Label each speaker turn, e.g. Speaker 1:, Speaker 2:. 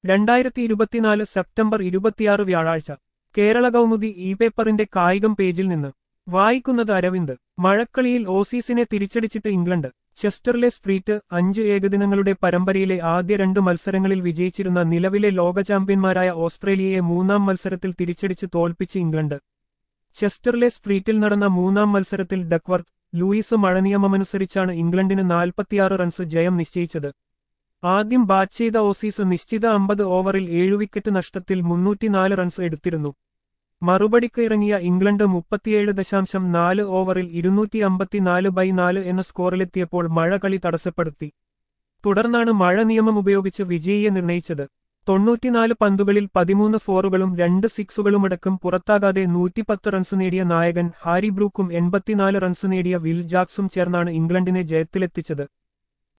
Speaker 1: രണ്ടായിരത്തി ഇരുപത്തിനാല് സെപ്റ്റംബർ ഇരുപത്തിയാറ് വ്യാഴാഴ്ച കേരള കൗമുദി ഇ പേപ്പറിന്റെ കായികം പേജിൽ നിന്ന് വായിക്കുന്നത് അരവിന്ദ് മഴക്കളിയിൽ ഓസീസിനെ തിരിച്ചടിച്ചിട്ട് ഇംഗ്ലണ്ട് ചെസ്റ്റർലെ സ്ട്രീറ്റ് അഞ്ച് ഏകദിനങ്ങളുടെ പരമ്പരയിലെ ആദ്യ രണ്ട് മത്സരങ്ങളിൽ വിജയിച്ചിരുന്ന നിലവിലെ ലോക ചാമ്പ്യന്മാരായ ഓസ്ട്രേലിയയെ മൂന്നാം മത്സരത്തിൽ തിരിച്ചടിച്ച് തോൽപ്പിച്ച് ഇംഗ്ലണ്ട് ചെസ്റ്റർലെ സ്ട്രീറ്റിൽ നടന്ന മൂന്നാം മത്സരത്തിൽ ഡക്വർത്ത് ലൂയിസ് മഴനിയമമനുസരിച്ചാണ് ഇംഗ്ലണ്ടിന് നാൽപ്പത്തിയാറ് റൺസ് ജയം നിശ്ചയിച്ചത് ആദ്യം ബാറ്റ് ചെയ്ത ഓസീസ് നിശ്ചിത അമ്പത് ഓവറിൽ ഏഴു വിക്കറ്റ് നഷ്ടത്തിൽ മുന്നൂറ്റിനാല് റൺസ് എടുത്തിരുന്നു മറുപടിക്ക് ഇറങ്ങിയ ഇംഗ്ലണ്ട് മുപ്പത്തിയേഴ് ദശാംശം നാല് ഓവറിൽ ഇരുന്നൂറ്റി അമ്പത്തിനാല് ബൈ നാല് എന്ന സ്കോറിലെത്തിയപ്പോൾ മഴ കളി തടസ്സപ്പെടുത്തി തുടർന്നാണ് മഴ നിയമം ഉപയോഗിച്ച് വിജയിയെ നിർണയിച്ചത് തൊണ്ണൂറ്റിനാല് പന്തുകളിൽ പതിമൂന്ന് ഫോറുകളും രണ്ട് സിക്സുകളുമടക്കം പുറത്താകാതെ നൂറ്റിപ്പത്ത് റൺസ് നേടിയ നായകൻ ഹാരി ബ്രൂക്കും എൺപത്തിനാല് റൺസ് നേടിയ വിൽ ജാക്സും ചേർന്നാണ് ഇംഗ്ലണ്ടിനെ ജയത്തിലെത്തിച്ചത്